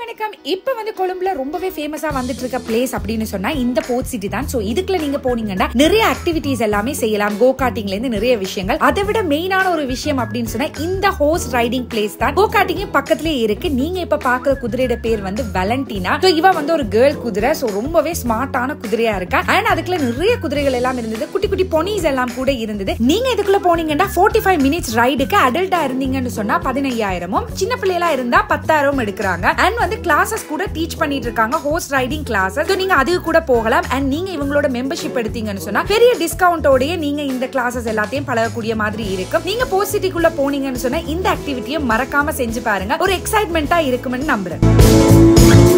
வணக்கம் இப்ப வந்து கொழும்புல ரொம்பவே ஃபேமஸா வந்துட்டு இருக்க பிளேஸ் அப்படின்னு சொன்னா இந்த போர்ட் சிட்டி தான் சோ இதுக்குள்ள நீங்க போனீங்கன்னா நிறைய ஆக்டிவிட்டிஸ் எல்லாமே செய்யலாம் கோ கார்ட்டிங்ல இருந்து நிறைய விஷயங்கள் அதை விட மெயினான ஒரு விஷயம் அப்படின்னு சொன்னா இந்த ஹோர்ஸ் ரைடிங் பிளேஸ் தான் கோ கார்ட்டிங் பக்கத்துலயே இருக்கு நீங்க இப்ப பாக்குற குதிரையோட பேர் வந்து வெலண்டினா சோ இவ வந்து ஒரு கேர்ள் குதிரை சோ ரொம்பவே ஸ்மார்ட்டான குதிரையா இருக்கா அண்ட் அதுக்குள்ள நிறைய குதிரைகள் எல்லாம் இருந்தது குட்டி குட்டி பொனிஸ் எல்லாம் கூட இருந்தது நீங்க இதுக்குள்ள போனீங்கன்னா 45 ஃபைவ் மினிட்ஸ் ரைடுக்கு அடல்ட்டா இருந்தீங்கன்னு சொன்னா பதினையாயிரமும் சின்ன பிள்ளைகளா இருந்தா பத்தாயிரம் எடுக்கிறாங்க அண்ட் வந்து கிளாஸஸ் கூட டீச் பண்ணிட்டு இருக்காங்க ஹோர்ஸ் ரைடிங் கிளாஸஸ் நீங்க அதுக்கு கூட போகலாம் அண்ட் நீங்க இவங்களோட மெம்பர்ஷிப் எடுத்தீங்கன்னு சொன்னா பெரிய டிஸ்கவுண்டோடய நீங்க இந்த கிளாஸஸ் எல்லாத்தையும் பழகக்கூடிய மாதிரி இருக்கும் நீங்க போஸ்ட் சிட்டிக்குள்ள போனீங்கன்னு சொன்னா இந்த ஆக்டிவிட்டியை மறக்காம செஞ்சு பாருங்க ஒரு எக்ஸைட்மெண்டா இருக்கும்னு நம்புறேன்